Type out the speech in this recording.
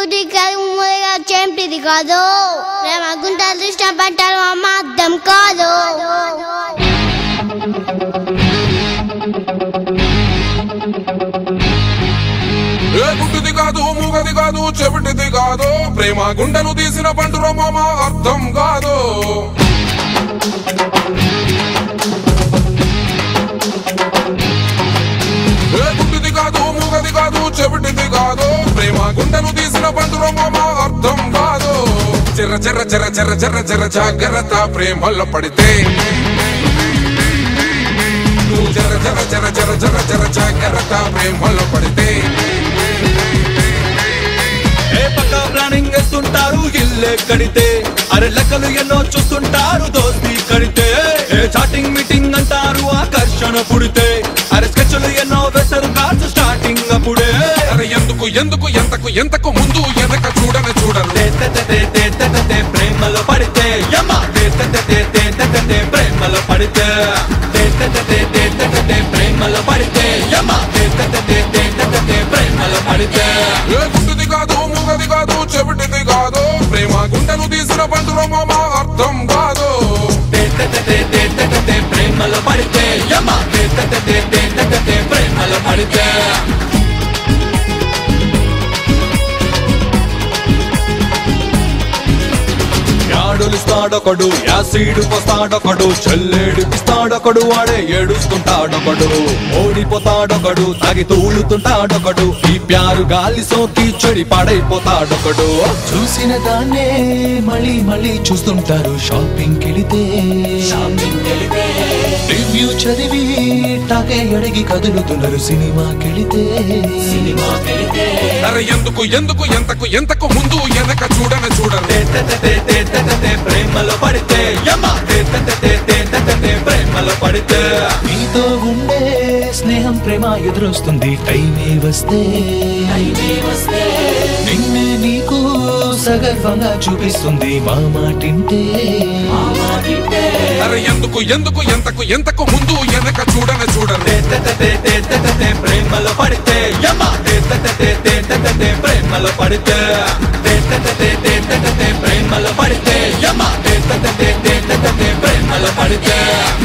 గుడ్డి కాదు మూడగా చెంపిది కాదు ప్రేమ గుంట దృష్టి పట్టాలి అమ్మ అర్థం కాదు ఏ గుడ్డిది కాదు మూగది కాదు చెవిటిది కాదు ప్రేమ గుండెను తీసిన పండుర మామ అర్థం కాదు ఏ గుడ్డిది కాదు మూగది కాదు చెవిటిది కాదు ప్రేమ గుండెను తీసిన పండుర మామ అర్థం కాదు చెర్ర చెర్ర చెర్ర చెర్ర చెర్ర చెర్ర జాగ్రత్త ప్రేమల్లో పడితే నువ్వు చెర్ర చెర్ర చెర్ర చెర్ర చెర్ర చెర్ర జాగ్రత్త ప్రేమల్లో పడితే ఏ పక్క ప్లానింగ్ వేస్తుంటారు ఇల్లే కడితే అరే లెక్కలు ఎన్నో చూస్తుంటారు దోస్తి కడితే ఏ చాటింగ్ మీటింగ్ అంటారు ఆకర్షణ పుడితే అరే స్కెచ్లు ఎన్నో వేసరు కాదు స్టార్టింగ్ అప్పుడే అరే ఎందుకు ఎందుకు ఎంతకు ఎంతకు ముందు వెనక చూడని చూడరు తే తే తే తే తే తే తే తే ప్రేమలో పడితే యమ్మ తే తే తే తే తే తే తే తే ప్రేమలో పడితే తే తే తే తే తే తే తే తే ప్రేమలో పడితే యమ్మ తే తే తే తే తే తే తే తే ప్రేమలో పడితే ఏ గుడ్డిది కాదు మూగది కాదు చెవిటిది కాదు ప్రేమ గుండెను తీసిన పండుర మామ అర్థం కాదు తే తే తే తే తే తే తే తే ప్రేమలో పడితే యమ్మ తే తే తే తే తే తే తే తే ప్రేమలో పడితే యాడులిస్తాడొకడు యాసీడు పోస్తాడొకడు చెల్లేడిపిస్తాడొకడు వాడే ఏడుస్తుంటాడొకడు ఓడిపోతాడొకడు తాగి తూలుతుంటాడొకడు ఈ ప్యారు గాలి సోకి చెడి పాడైపోతాడొకడు చూసిన దాన్నే మళ్ళీ మళ్ళీ చూస్తుంటారు షాపింగ్ కెళితే రివ్యూ చదివి టాకే అడిగి కదులుతున్నారు సినిమా కెళితే అరే ఎందుకు ఎందుకు ఎంతకు ఎంతకు ముందు వెనక చూడని చూడరు తే తే తే తే తే తే తే తే ప్రేమలో పడితే యమ్మ తే తే తే తే తే తే తే తే ప్రేమలో పడితే నీతో ఉండే స్నేహం ప్రేమ ఎదురొస్తుంది టైమే వస్తే నిన్నే నీకు సగర్వంగా చూపిస్తుంది మా మాటింటే అరే ఎందుకు ఎందుకు ఎంతకు ఎంతకు ముందు వెనక చూడని చూడరు తే తే తే తే తే తే తే తే ప్రేమలో పడితే యమ్మ తే తే తే తే తే తే తే తే ప్రేమలో పడితే తే తే తే తే తే తే తే తే ప్రేమలో పడితే యమ్మ తే తే తే తే తే తే తే ప్రేమలో పడితే